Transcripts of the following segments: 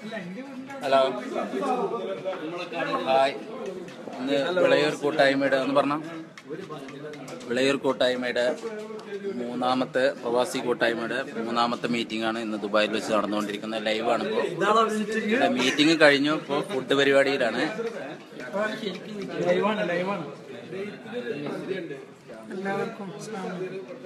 Hello hi ഇന്ന് വിളയൂർ കൂട്ടായ്മയുടെ എന്ന് പറഞ്ഞ വിളയൂർ കൂട്ടായ്മയുടെ മൂന്നാമത്തെ പ്രവാസി കൂട്ടായ്മയുടെ മൂന്നാമത്തെ മീറ്റിംഗ് ആണ് ഇന്ന് ദുബായിൽ വെച്ച് നടന്നുകൊണ്ടിരിക്കുന്നത് ലൈവാണ് ഇപ്പോൾ മീറ്റിംഗ് കഴിഞ്ഞു ഇപ്പോൾ ഫുഡ് പരിപാടിയിലാണ് ലൈവാണ് ലൈവാണ് എല്ലാവർക്കും അസ്സലാമു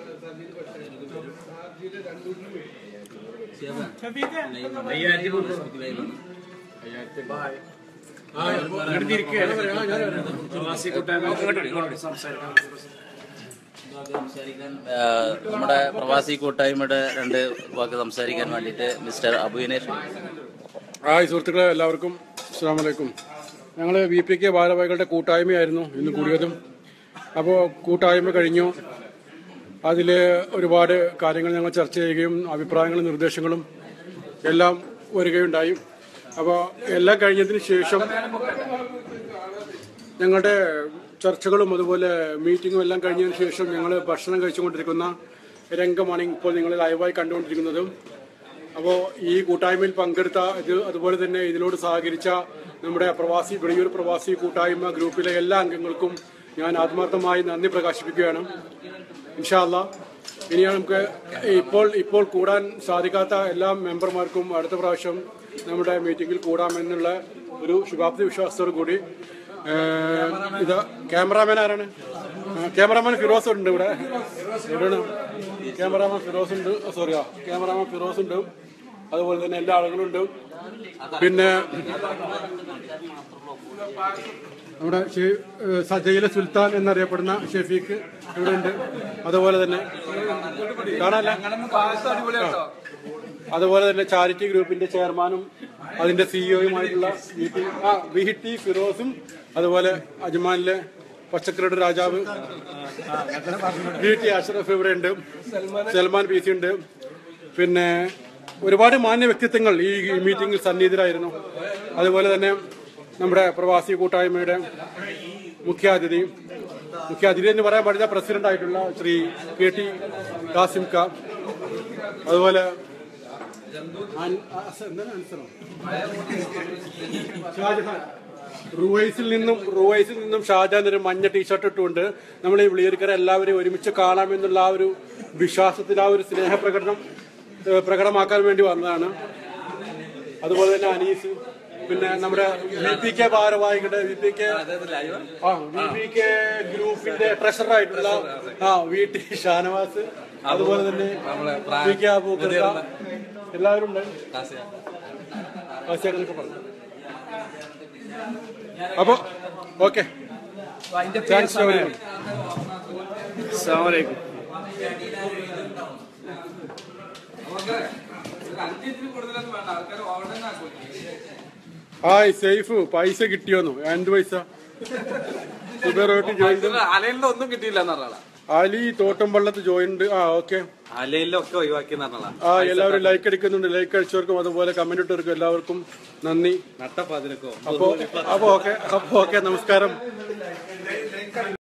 ആ, നമ്മുടെ പ്രവാസി കൂട്ടായ്മയുടെ രണ്ട് വാക്ക് സംസാരിക്കാൻ വേണ്ടിയിട്ട് മിസ്റ്റർ അബുവിനേഷ് ഹായ് സുഹൃത്തുക്കളെ എല്ലാവർക്കും അസ്സാം വലൈക്കും ഞങ്ങൾ വി പി കെ ഭാരവാഹികളുടെ കൂട്ടായ്മയായിരുന്നു ഇന്ന് കൂടിയതും അപ്പോൾ കൂട്ടായ്മ കഴിഞ്ഞു അതിൽ ഒരുപാട് കാര്യങ്ങൾ ഞങ്ങൾ ചർച്ച ചെയ്യുകയും അഭിപ്രായങ്ങളും നിർദ്ദേശങ്ങളും എല്ലാം വരികയുണ്ടായി അപ്പോൾ എല്ലാം കഴിഞ്ഞതിന് ശേഷം ഞങ്ങളുടെ ചർച്ചകളും അതുപോലെ മീറ്റിങ്ങും എല്ലാം കഴിഞ്ഞതിന് ശേഷം ഞങ്ങൾ ഭക്ഷണം കഴിച്ചുകൊണ്ടിരിക്കുന്ന രംഗമാണ് ഇപ്പോൾ നിങ്ങൾ ലൈവായി കണ്ടുകൊണ്ടിരിക്കുന്നത് അപ്പോൾ ഈ കൂട്ടായ്മയിൽ പങ്കെടുത്ത ഇത് അതുപോലെ തന്നെ ഇതിനോട് സഹകരിച്ച നമ്മുടെ പ്രവാസി വെളിയൂർ പ്രവാസി കൂട്ടായ്മ ഗ്രൂപ്പിലെ എല്ലാ അംഗങ്ങൾക്കും ഞാൻ ആത്മാർത്ഥമായി നന്ദി പ്രകാശിപ്പിക്കുകയാണ് ഇൻഷാല്ല ഇനി നമുക്ക് ഇപ്പോൾ ഇപ്പോൾ കൂടാൻ സാധിക്കാത്ത എല്ലാ മെമ്പർമാർക്കും അടുത്ത പ്രാവശ്യം നമ്മുടെ മീറ്റിംഗിൽ കൂടാമെന്നുള്ള ഒരു ശുഭാപ്തി വിശ്വാസത്തോടു കൂടി ഏഹ്, ഇത് ക്യാമറാമാൻ ആരാണ് ആ, ക്യാമറാമാൻ ഫിറോസ് ഉണ്ട് ഇവിടെ എവിടെയാണ് ക്യാമറാമാൻ ഫിറോസ് ഉണ്ട് സോറി ആ ക്യാമറാമാൻ ഫിറോസ് ഉണ്ട് അതുപോലെ തന്നെ എല്ലാ ആളുകളും ഉണ്ട് പിന്നെ നമ്മുടെ ഷെ- ഏഹ് സജയിലെ സുൽത്താൻ എന്നറിയപ്പെടുന്ന ഷെഫീഖ് ഇവിടെ ഉണ്ട് അതുപോലെ തന്നെ കാണാല്ല അതുപോലെ തന്നെ ചാരിറ്റി ഗ്രൂപ്പിന്റെ ചെയർമാനും അതിന്റെ സിഇഒയുമായിട്ടുള്ള വി ടി ആ വി ടി ഫിറോസും അതുപോലെ അജ്മാനിലെ പച്ചക്കറിയുടെ രാജാവ് വി ടി അഷ്റഫ് ഇവിടെ ഉണ്ട് സൽമാൻ പി സി ഉണ്ട് പിന്നെ ഒരുപാട് മാന്യ വ്യക്തിത്വങ്ങൾ ഈ മീറ്റിംഗിൽ സന്നിഹിതരായിരുന്നു അതുപോലെ തന്നെ നമ്മുടെ പ്രവാസി കൂട്ടായ്മയുടെ മുഖ്യാതിഥി മുഖ്യാതിഥി എന്ന് പറയാൻ പാടില്ല പ്രസിഡന്റ് ആയിട്ടുള്ള ശ്രീ കെ ടി കാസിം ഖാ അതുപോലെ അൻ- അസ- എന്താണ് അൻസറോ? ഷാജഹാൻ റുവൈസിൽ നിന്നും റുവൈസിൽ നിന്നും ഷാജഹാൻ ഒരു മഞ്ഞ ടീഷർട്ട് ഇട്ടുകൊണ്ട് നമ്മൾ ഈ വിളിയർക്കരെ എല്ലാവരെയും ഒരുമിച്ച് കാണാമെന്നുള്ള ആ ഒരു വിശ്വാസത്തിൽ ആ ഒരു സ്നേഹപ്രകടനം ഏഹ്, പ്രകടമാക്കാൻ വേണ്ടി വന്നതാണ് അതുപോലെ തന്നെ അനീസ് പിന്നെ നമ്മുടെ വി പി കെ ഭാരവാഹികളുടെ വി പി കെ ആ വി പി കെ ഗ്രൂപ്പിന്റെ ട്രഷറർ ആയിട്ടുള്ള ആ വി ടി ഷാനവാസ് അതുപോലെ തന്നെ വി കെ അബൂക്കർ എല്ലാവരും ഉണ്ട് ആശയങ്ങളൊക്കെ പറഞ്ഞു അപ്പൊ ഓക്കെ താങ്ക്സ് വെരി മച്ച് അസ്സലാമലൈക്കും ഹായ് സേഫ് പൈസ കിട്ടിയോന്നു എന്ത് പൈസ സുബേറോട്ട് ജോയിൻ അലയിലെ ഒന്നും കിട്ടിയില്ല എന്നറിയാം അലി തോട്ടംപള്ളത്ത് ജോയിൻ ആ ഓക്കെ അലയിലൊക്കെ ഒഴിവാക്കി എന്നറിയാം ആ എല്ലാവരും ലൈക്ക് അടിക്കുന്നുണ്ട് ലൈക്ക് അടിച്ചവർക്കും അതുപോലെ കമന്റ് ഇട്ടവർക്കും എല്ലാവർക്കും നന്ദി നട്ടപ്പതിനൊക്കെ അപ്പോ അപ്പോ ഓക്കെ അപ്പോ ഓക്കെ നമസ്കാരം